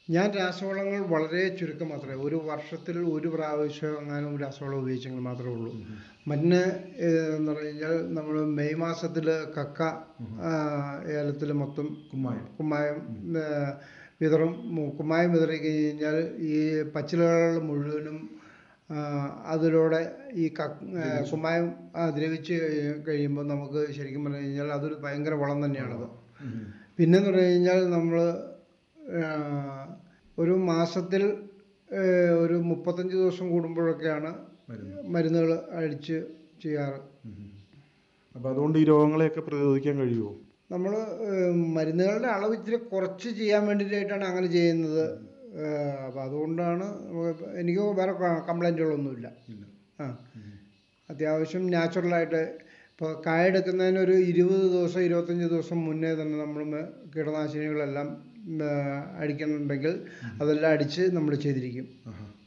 ഞാൻ രാസവളങ്ങൾ വളരെ ചുരുക്കം മാത്രമേ ഒരു വർഷത്തിൽ ഒരു പ്രാവശ്യം എങ്ങാനും രാസവളം ഉപയോഗിച്ചെങ്കിൽ മാത്രമേ ഉള്ളൂ മഞ്ഞ് എന്ന് പറഞ്ഞു കഴിഞ്ഞാൽ നമ്മൾ മെയ് മാസത്തിൽ കക്ക ഏലത്തിൽ മൊത്തം കുമ്മായം കുമ്മായം ആ, വിതറും മു- കുമ്മായം വിതറി കഴിഞ്ഞാൽ ഈ പച്ചിലകൾ മുഴുവനും ആ, അതിലൂടെ ഈ ക ആ, കുമ്മായം ആ, ദ്രവിച്ച് കഴി- കഴിയുമ്പോൾ നമുക്ക് ശരിക്കും പറഞ്ഞു കഴിഞ്ഞാൽ അതൊരു ഭയങ്കര വളം തന്നെയാണത് പിന്നെന്ന് പറഞ്ഞു കഴിഞ്ഞാൽ നമ്മൾ ഒരു മാസത്തിൽ ആ, ഒരു മുപ്പത്തഞ്ച് ദിവസം കൂടുമ്പോഴൊക്കെയാണ് മരുന്ന് മരുന്നുകൾ അടിച്ച് ചെയ്യാറ് അപ്പോൾ അതുകൊണ്ട് ഈ രോഗങ്ങളെയൊക്കെ പ്രതിരോധിക്കാൻ കഴിയുമോ നമ്മൾ മരുന്നുകളുടെ അളവ് ഇച്ചിരി കുറച്ച് ചെയ്യാൻ വേണ്ടിയിട്ടാണ് അങ്ങനെ ചെയ്യുന്നത് അപ്പം അതുകൊണ്ടാണ് നമുക്ക് എനിക്ക് വേറെ കംപ്ലൈൻറ്റുകളൊന്നുമില്ല ഇല്ല ആ അത്യാവശ്യം നാച്ചുറലായിട്ട് ഇപ്പോൾ കായെടുക്കുന്നതിന് ഒരു ഇരുപത് ദിവസം ഇരുപത്തഞ്ച് ദിവസം മുന്നേ തന്നെ നമ്മൾ മ- കീടനാശിനികളെല്ലാം ഉം, ആ, അടിക്കുന്നുണ്ടെങ്കിൽ അതെല്ലാം അടിച്ച് നമ്മൾ ചെയ്തിരിക്കും ആഹാ